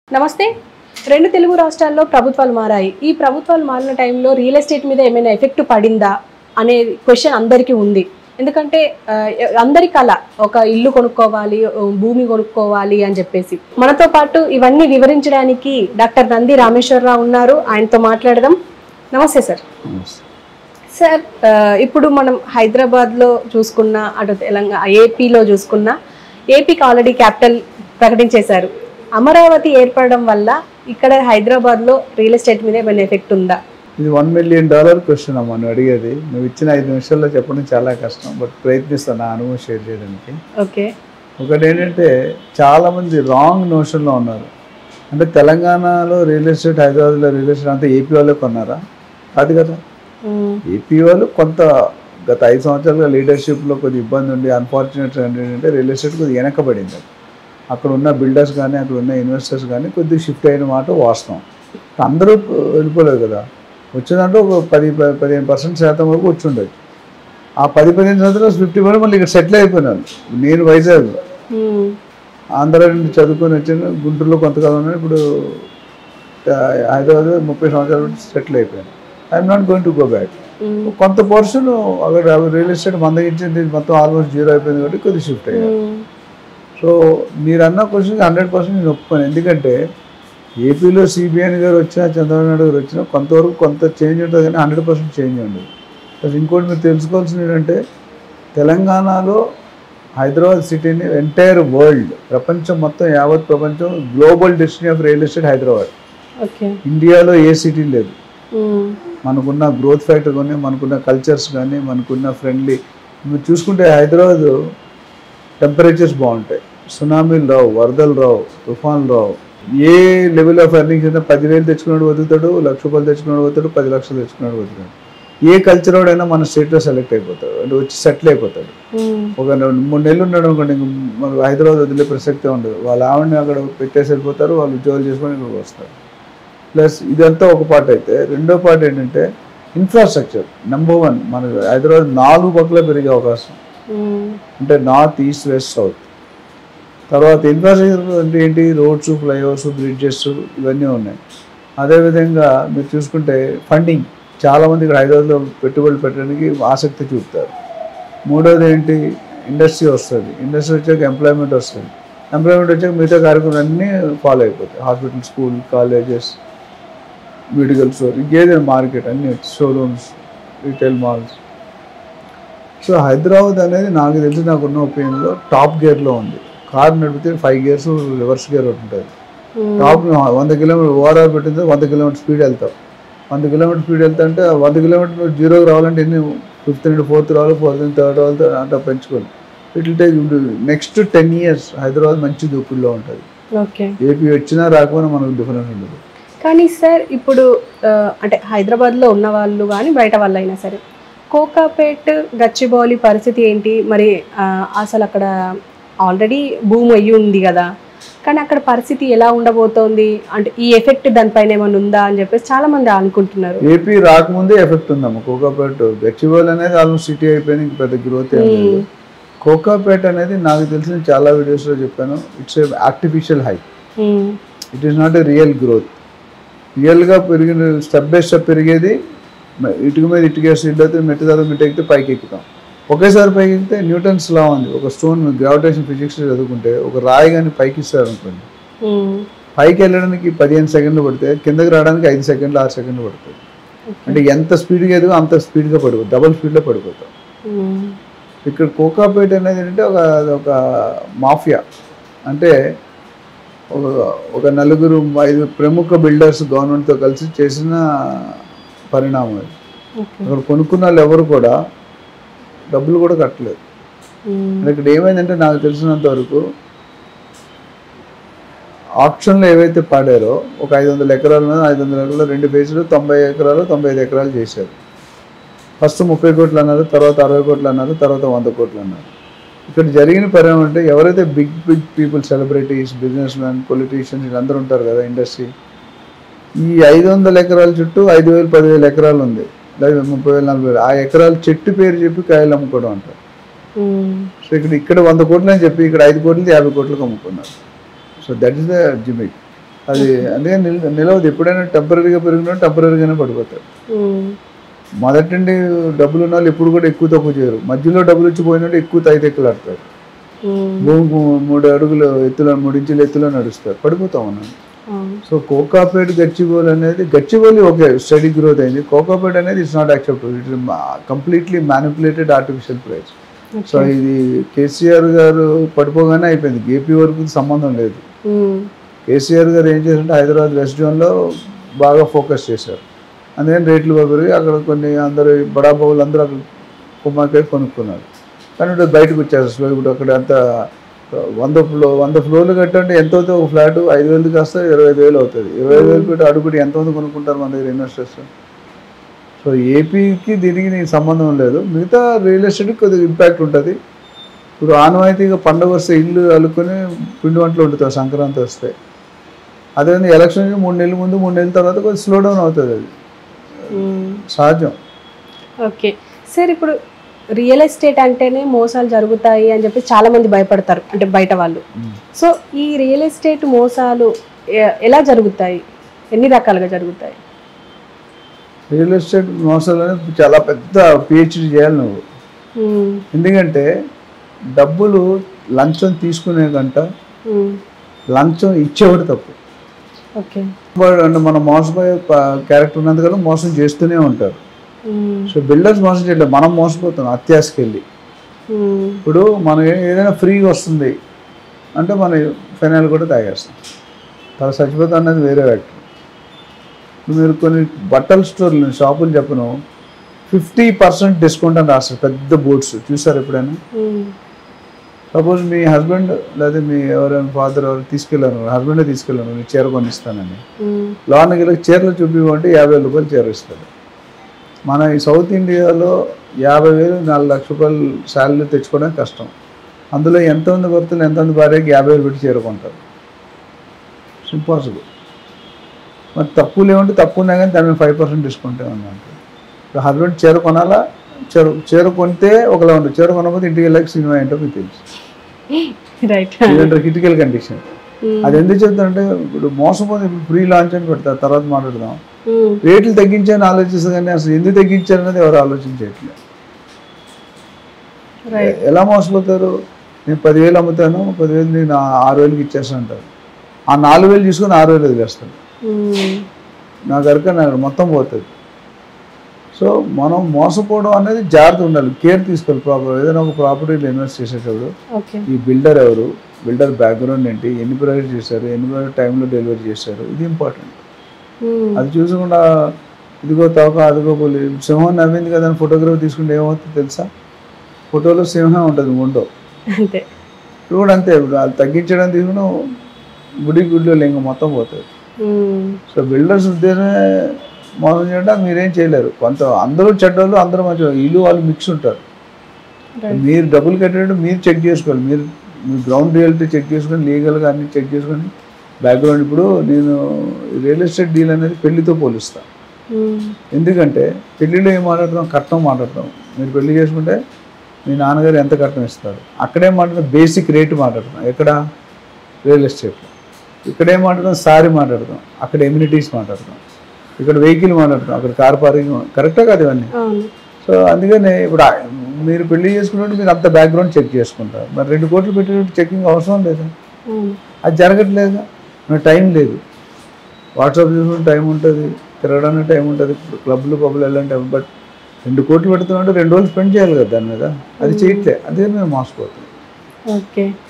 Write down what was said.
నమస్తే రెండు తెలుగు రాష్ట్రాల్లో ప్రభుత్వాలు మారాయి ఈ ప్రభుత్వాలు మారిన టైంలో రియల్ ఎస్టేట్ మీద ఏమైనా ఎఫెక్ట్ పడిందా అనే క్వశ్చన్ అందరికీ ఉంది ఎందుకంటే ఆ, అందరి కళ ఒక ఇల్లు కొనుక్కోవాలి ఓ భూమి కొనుక్కోవాలి అని చెప్పేసి మనతో పాటు ఇవన్నీ వివరించడానికి డాక్టర్ నంది రామేశ్వరరావు ఉన్నారు ఆయనతో మాట్లాడదాం నమస్తే సార్ సార్ ఆ, ఇప్పుడు మనం హైదరాబాద్లో చూసుకున్న అటు తెలంగాణ ఏపీలో చూసుకున్న ఏపీకి ఆల్రెడీ క్యాపిటల్ ప్రకటించేశారు అమరావతి ఏర్పడడం వల్ల ఇక్కడ హైదరాబాద్లో రియల్ ఎస్టేట్ మీద ఏమైనా ఎఫెక్ట్ ఉందా ఇది వన్ మిలియన్ డాలర్ క్వశ్చన్ అమ్మా నువ్వు అడిగేది నువ్వు ఇచ్చిన ఐదు నిమిషాల్లో చెప్పడం చాలా కష్టం బట్ ప్రయత్నిస్తాను నా అనుభవం షేర్ చేయడానికి ఓకే ఒకటి ఏంటంటే చాలామంది రాంగ్ నోషన్లో ఉన్నారు అంటే తెలంగాణలో రియల్ ఎస్టేట్ హైదరాబాద్లో రియల్ ఎస్టేట్ అంతా ఏపీ వాళ్ళే కొన్నారా కాదు కదా ఏపీ వాళ్ళు కొంత గత ఐదు సంవత్సరాలుగా లీడర్షిప్లో కొద్ది ఇబ్బంది ఉండి అన్ఫార్చునేట్ ఏంటంటే రియల్ ఎస్టేట్ కొద్దిగా వెనకబడింది అది. అక్కడ ఉన్న బిల్డర్స్ కానీ అక్కడ ఉన్న ఇన్వెస్టర్స్ కానీ కొద్దిగా షిఫ్ట్ అయిన మాట వాస్తవం అందరూ వెళ్ళిపోలేదు కదా వచ్చిందంటే ఒక పది ప- పదిహేను పర్సెంట్ శాతం వరకు వచ్చి ఉండొచ్చు ఆ పది పదిహేను సంవత్సరాలు ఫిఫ్టీ పర్సెంట్ మళ్ళీ ఇక్కడ సెటిల్ అయిపోయినాను నేను వైజాగ్ ఆంధ్ర నుండి చదువుకొని వచ్చాను గుంటూరులో కొంతకాలం ఉన్నాను ఇప్పుడు ఆ, హైదరాబాద్ ముప్పై సంవత్సరాల నుంచి సెటిల్ అయిపోయాను I'm not going to go back కొంత పోర్షన్ అక్కడ రియల్ ఎస్టేట్ మందగించింది మొత్తం ఆల్మోస్ట్ జీరో అయిపోయింది కాబట్టి కొద్దిగా షిఫ్ట్ అయ్యాను సో మీరు అన్న క్వశ్చన్ హండ్రెడ్ పర్సెంట్ నేను ఒప్పుకోను ఎందుకంటే ఏపీలో సిబిఐన్ గారు వచ్చినా చంద్రబాబు నాయుడు గారు వచ్చినా కొంతవరకు కొంత చేంజ్ ఉంటుంది కానీ హండ్రెడ్ పర్సెంట్ చేంజ్ ఉండదు ప్లస్ ఇంకోటి మీరు తెలుసుకోవాల్సింది ఏంటంటే తెలంగాణలో హైదరాబాద్ సిటీని ఎంటైర్ వరల్డ్ ప్రపంచం మొత్తం యావత్ ప్రపంచం global destiny of real estate Hyderabad okay ఇండియాలో ఏ సిటీ లేదు మనకున్న గ్రోత్ ఫ్యాక్టర్ కానీ మనకున్న కల్చర్స్ కానీ మనకున్న ఫ్రెండ్లీ మీరు చూసుకుంటే హైదరాబాద్ టెంపరేచర్స్ బాగుంటాయి సునామీలు రావు వరదలు రావు తుఫాన్లు రావు ఏ లెవెల్ ఆఫ్ ఎర్నింగ్స్ అయినా పదివేలు తెచ్చుకున్నాడు బతుకుతాడు లక్ష రూపాయలు తెచ్చుకున్నాడు బతుకుతాడు పది లక్షలు తెచ్చుకున్నాడు బతుకుతాడు ఏ కల్చర్ వాడైనా మన స్టేట్లో సెలెక్ట్ అయిపోతాడు అంటే వచ్చి సెటిల్ అయిపోతాడు ఒక రెండు మూడు నెలలు ఉన్నాడు అనుకోండి ఇంక మన హైదరాబాద్ వదిలే ప్రసక్తే ఉండదు వాళ్ళ ఆవిడని అక్కడ పెట్టేసి వెళ్ళిపోతారు వాళ్ళు ఉద్యోగాలు చేసుకొని ఇక్కడికి వస్తారు ప్లస్ ఇదంతా ఒక పార్ట్ అయితే రెండో పార్ట్ ఏంటంటే ఇన్ఫ్రాస్ట్రక్చర్ నెంబర్ వన్ మన హైదరాబాద్ నాలుగు పక్కల పెరిగే అవకాశం అంటే నార్త్ ఈస్ట్ వెస్ట్ సౌత్ తర్వాత ఇన్ఫ్రాస్ట్రక్చర్ అంటే ఏంటి రోడ్స్ ఫ్లైఓవర్స్ బ్రిడ్జెస్ ఇవన్నీ ఉన్నాయి అదేవిధంగా మీరు చూసుకుంటే ఫండింగ్ చాలామంది ఇక్కడ హైదరాబాద్లో పెట్టుబడులు పెట్టడానికి ఆసక్తి చూపుతారు మూడోది ఏంటి ఇండస్ట్రీ వస్తుంది ఇండస్ట్రీ వచ్చాక ఎంప్లాయ్మెంట్ వస్తుంది ఎంప్లాయ్మెంట్ వచ్చాక మిగతా కార్యక్రమాలు అన్నీ ఫాలో అయిపోతాయి hospital school colleges medical store ఇంకేదైనా మార్కెట్ అన్ని showrooms retail malls so Hyderabad అనేది నాకు తెలిసి నాకున్న ఒపీనియన్లో టాప్ గేర్లో ఉంది కార్ నడిపితే ఫైవ్ గేర్స్ రివర్స్ గేర్ ఒకటి ఉంటుంది టాప్ వంద కిలోమీటర్ ఓవరాల్ పెట్టింది వంద కిలోమీటర్ స్పీడ్ వెళ్తావు వంద కిలోమీటర్ స్పీడ్ వెళ్తా అంటే ఆ వంద కిలోమీటర్ నువ్వు జీరోకి రావాలంటే ఎన్ని ఫిఫ్త్ నుండి ఫోర్త్ రావాలి ఫోర్త్ నుండి థర్డ్ రావాలి అట్లా పెంచుకోవాలి it take next ten years Hyderabad మంచి దూకుల్లో ఉంటుంది ఓకే ఏపీ వచ్చినా రాకపోయినా మనకు డిఫరెన్స్ ఉండదు కానీ సార్ ఇప్పుడు ఆ, అంటే హైదరాబాద్లో ఉన్న వాళ్ళు కానీ బయట వాళ్ళు అయినా సరే కోకాపేట్ గచ్చిబౌలి పరిస్థితి ఏంటి మరి ఆ, అసలు అక్కడ ఆల్రెడీ భూమి అయ్యి ఉంది కదా కానీ అక్కడ పరిస్థితి ఎలా ఉండబోతోంది అంటే ఈ ఎఫెక్ట్ దానిపైన ఏమైనా ఉందా అని చెప్పేసి చాలా మంది అనుకుంటున్నారు ఏపీ రాకముందే ఎఫెక్ట్ ఉందమ్మ కోకాపేట గచ్చిబౌలి అనేది ఆల్మోస్ట్ సిటీ అయిపోయింది ఇంక పెద్ద గ్రోత్ ఏం లేదు కోకాపేట అనేది నాకు తెలిసిన చాలా వీడియోస్లో చెప్పాను it's a artificial high um, it is not a real growth రియల్గా పెరిగిన స్టెప్ బై స్టెప్ పెరిగేది మ- ఇటుక మీద ఇటుక వేసి ఇడ్డైతే మెట్టు తర్వాత మెట్టు ఎక్కితే పైకి ఎక్కుతాం ఒకేసారి పైకి ఎక్కితే న్యూటన్స్ లా ఉంది ఒక స్టోన్ గ్రావిటేషన్ ఫిజిక్స్ చదువుకుంటే ఒక రాయి కానీ పైకి ఇస్తారు అనుకోండి ఉమ్, పైకి వెళ్ళడానికి పదిహేను సెకండ్లు పడితే కిందకి రావడానికి ఐదు సెకండ్లు ఆరు సెకండ్లు పడుతుంది అంటే ఎంత స్పీడ్గా ఎదుగో అంత స్పీడ్గా పడిపోతుంది డబల్ స్పీడ్లో పడిపోతాం ఉమ్, ఇక్కడ కోకాపేట అనేది ఏంటంటే ఒక ఒక మాఫియా అంటే ఒక ఒక నలుగురు ఐదు ప్రముఖ బిల్డర్స్ గవర్నమెంట్తో కలిసి చేసిన పరిణామం అది ఓకే అక్కడ కొనుక్కున్న వాళ్ళు ఎవరు కూడా డబ్బులు కూడా కట్టలేదు ఉమ్, అంటే ఇక్కడ ఏమైందంటే నాకు తెలిసినంత వరకు ఆప్షన్లో ఏవైతే పాడారో ఒక ఐదు వందల ఎకరాలు ఉన్నదో ఐదు వందల ఎకరాలు రెండు ఫేజులు తొంభై ఎకరాలు తొంభై ఐదు ఎకరాలు చేశారు ఫస్ట్ ముప్పై కోట్లు అన్నారు తర్వాత అరవై కోట్లు అన్నారు తర్వాత వంద కోట్లు అన్నారు ఇక్కడ జరిగిన పరిణామం అంటే ఎవరైతే big big people celebrities business man politicians వీళ్ళందరూ ఉంటారు కదా ఇండస్ట్రీ ఈ ఐదు వందల ఎకరాల చుట్టూ ఐదు వేలు పదివేలు ఎకరాలు ఉంది లేదా ముప్పై వేలు నలభై వేలు ఆ ఎకరాలు చెట్టు పేరు చెప్పి కాయలు అమ్ముకోవడం అంటారు ఉమ్, సో ఇక్కడ ఇక్కడ వంద కోట్లు అని చెప్పి ఇక్కడ ఐదు కోట్లు యాభై కోట్లకు అమ్ముకున్నారు so that is the gimmick అది అందుకే నిల్ నిలవదు ఎప్పుడైనా టెంపరీగా పెరిగినా టెంపరీగానే పడిపోతారు ఉమ్, మొదటి నుండి డబ్బులు ఉన్న వాళ్ళు ఎప్పుడు కూడా ఎక్కువ తక్కువ చేయరు మధ్యలో డబ్బులు వచ్చి పోయినట్టు ఎక్కువ తైతెక్కులాడతారు ఉమ్, భూమికి మూడు అడుగులు ఎత్తులో మూడు ఇంచుల ఎత్తులో నడుస్తారు పడిపోతాం మనం అవును. సో కోకాపేట్ గచ్చిబౌలి అనేది గచ్చిబౌలి ఓకే స్టడీ గ్రోత్ అయింది కోకాపేట్ అనేది it's not acceptable it completely manipulated artificial price so okay. ఇది కేసీఆర్ గారు పడిపోగానే అయిపోయింది ఏపీ వరకు సంబంధం లేదు ఉమ్, కేసీఆర్ గారు ఏం చేశారంటే హైదరాబాద్ వెస్ట్ జోన్లో బాగా ఫోకస్ చేశారు అందుకని రేట్లు బాగా పెరిగి అక్కడ కొన్ని అందరు బడాబాబులు అందరూ అక్కడ కుమ్మకాయ కొనుక్కున్నారు కానీ ఇప్పుడు బయటకు వచ్చారు అసలు ఇప్పుడు అక్కడ అంత వంద ఫ్లో వంద ఫ్లోర్లు కట్టంటే ఎంత అవుతుంది ఒక ఫ్లాట్ ఐదు వేలు కాస్త ఇరవై ఐదు వేలు అవుతుంది ఇరవై ఐదు వేలు పెట్టి అడుగుపెట్టి ఎంతమంది కొనుక్కుంటారు మన దగ్గర ఇన్వెస్టర్స్ సో ఏపీకి దీనికి నీకు సంబంధం లేదు మిగతా రియల్ ఎస్టేట్కి కొద్దిగా ఇంపాక్ట్ ఉంటుంది ఇప్పుడు ఆనవాయితీగా పండుగ వస్తే ఇల్లు అల్లుకొని పిండి వంటలు వండుతారు సంక్రాంతి వస్తే అదే ఎలక్షన్ మూడు నెలల ముందు మూడు నెలల తర్వాత కొద్దిగా స్లో డౌన్ అవుతుంది అది ఉమ్. సహజం ఓకే సార్ ఇప్పుడు రియల్ ఎస్టేట్ అంటేనే మోసాలు జరుగుతాయి అని చెప్పి చాలా మంది భయపడతారు అంటే బయట వాళ్ళు సో ఈ రియల్ ఎస్టేట్ మోసాలు ఎ- ఎలా జరుగుతాయి ఎన్ని రకాలుగా జరుగుతాయి రియల్ ఎస్టేట్ మోసాలు అనేది చాలా పెద్ద పిహెచ్డి చేయాలి నువ్వు ఉమ్, ఎందుకంటే డబ్బులు లంచం తీసుకునే కంట ఉమ్, లంచం ఇచ్చేవాడు తప్పు ఓకే వాడు అంటే మనం మోసపోయే క్యారెక్టర్ ఉన్నందుకల్లా మోసం చేస్తూనే ఉంటారు ఉమ్, సో బిల్డర్స్ మోసం చేయట్లేదు మనం మోసపోతున్నాం అత్యాశకి వెళ్ళి ఉమ్, ఇప్పుడు మనం ఏ- ఏదైనా ఫ్రీగా వస్తుంది అంటే మన ఫైనల్ కూడా తాగేస్తాం తర్వాత చచ్చిపోతాం అనేది వేరే ఫ్యాక్టర్ ఇప్పుడు మీరు కొన్ని బట్టల స్టోర్లు షాపులు చెప్పను ఫిఫ్టీ పర్సెంట్ డిస్కౌంట్ అని రాస్తారు పెద్ద బోర్డ్స్ చూసారు ఎప్పుడైనా ఉమ్, సపోజ్ మీ హస్బెండ్ లేదా మీ ఎవరైనా ఫాదర్ ఎవరు తీసుకెళ్ళాను హస్బెండే తీసుకెళ్ళాను మీ చీర కొనిస్తానని ఉమ్, లోనికి వెళ్ళి చీరలు చూపివ్వంటే యాభై వేల రూపాయలు చీర ఇస్తారు మన ఈ సౌత్ ఇండియాలో యాభై వేలు నాలుగు లక్ష రూపాయలు శాలరీ తెచ్చుకోవడం కష్టం అందులో ఎంతమంది భర్తలు ఎంతమంది భార్యకి యాభై వేలు పెట్టి చీర కొంటారు ఇంపాసిబుల్ మరి తక్కువ లేవంటే తక్కువ ఉన్నాయి కానీ దాని మీద ఫైవ్ పర్సెంట్ డిస్కౌంట్ ఉందంటే ఇప్పుడు హస్బెండ్ చీర కొనాలా చీర చీర కొంటే ఒకలా ఉంటుంది చీర కొనకపోతే ఇంటికి వెళ్ళాక సినిమా ఏంటో మీకు తెలుసు రైట్ ఇదంటే క్రిటికల్ కండిషన్ ఉమ్, అది ఎందుకు చెప్తారంటే ఇప్పుడు మోసపోతే ఇప్పుడు ప్రీ లాంచ్ అని పెడతారు తర్వాత మాట్లాడదాం ఉమ్, రేట్లు తగ్గించాలని ఆలోచిస్తుంది కానీ అసలు ఎందుకు తగ్గించారనేది ఎవరు ఆలోచించట్లేదు రైట్ ఎలా మోసపోతారు నేను పదివేలు అమ్ముతాను పదివేలు నేను ఆ- ఆరు వేలకి ఇచ్చేస్తాను అంటారు ఆ నాలుగు వేలు తీసుకొని ఆరు వేలు వదిలేస్తాను ఉమ్, నా కనుక నాకు మొత్తం పోతుంది సో మనం మోసపోవడం అనేది జాగ్రత్త ఉండాలి కేర్ తీసుకోవాలి ప్రాపర్ ఏదైనా ఒక ప్రాపర్టీలో ఇన్వెస్ట్ చేసేటప్పుడు ఓకే ఈ బిల్డర్ ఎవరు బిల్డర్ బ్యాక్గ్రౌండ్ ఏంటి ఎన్ని ప్రొవైడ్ చేశారు ఎన్ని టైంలో డెలివరీ చేశారు ఇది ఇంపార్టెంట్ ఉమ్, అది చూసకుండా ఇదిగో తవక అదిగో పోలి సింహం నవ్వింది కదా అని ఫోటోగ్రఫీ తీసుకుంటే ఏమవుతుంది తెలుసా ఫోటోలో సింహం ఉంటుంది ఉండవు అంతే ఇప్పుడు కూడా అంతే ఇప్పుడు అది తగ్గించడం తీసుకుని గుడి గుడిలో లింగం మొత్తం పోతుంది ఉమ్, సో బిల్డర్స్ ఉద్దేశమే మోసం చేయడం మీరేం చేయలేరు కొంత అందరూ చెడ్డోళ్ళు అందరూ మంచి ఇల్లు వాళ్ళు మిక్స్ ఉంటారు రైట్ మీరు డబ్బులు కట్టేటప్పుడు మీరు చెక్ చేసుకోవాలి మీరు మీ గ్రౌండ్ రియాలిటీ చెక్ చేసుకొని లీగల్గా అన్ని చెక్ చేసుకొని బ్యాక్గ్రౌండ్ ఇప్పుడు నేను రియల్ ఎస్టేట్ డీల్ అనేది పెళ్లితో పోలుస్తాను ఉమ్, ఎందుకంటే పెళ్లిలో ఏం మాట్లాడతాం కట్నం మాట్లాడతాం మీరు పెళ్లి చేసుకుంటే మీ నాన్నగారు ఎంత కట్నం ఇస్తారు అక్కడేం మాట్లాడతాం బేసిక్ రేటు మాట్లాడతాం ఎక్కడ రియల్ ఎస్టేట్లో ఇక్కడేం మాట్లాడతాం సారీ మాట్లాడతాం అక్కడ ఎమ్యూనిటీస్ మాట్లాడతాం ఇక్కడ వెహికల్ మాట్లాడతాం అక్కడ కార్ పార్కింగ్ కరెక్టే కాదు ఇవన్నీ అవును సో అందుకనే ఇప్పుడు ఆ- మీరు పెళ్లి చేసుకున్నట్టు మీరు అంత బ్యాక్గ్రౌండ్ చెక్ చేసుకుంటారు మరి రెండు కోట్లు పెట్టేటట్టు చెకింగ్ అవసరం లేదా అవును అది జరగట్లేదుగా నాకు టైం లేదు వాట్సాప్ చూసుకుని టైం ఉంటుంది తిరగడానికి టైం ఉంటుంది ఇప్పుడు క్లబ్లు పబ్లు వెళ్ళాలని టైం బట్ రెండు కోట్లు పెడుతున్నాంటే రెండు రోజులు స్పెండ్ చేయాలి కదా దాని మీద అది చేయట్లే అదే మేము మోసపోతాం ఓకే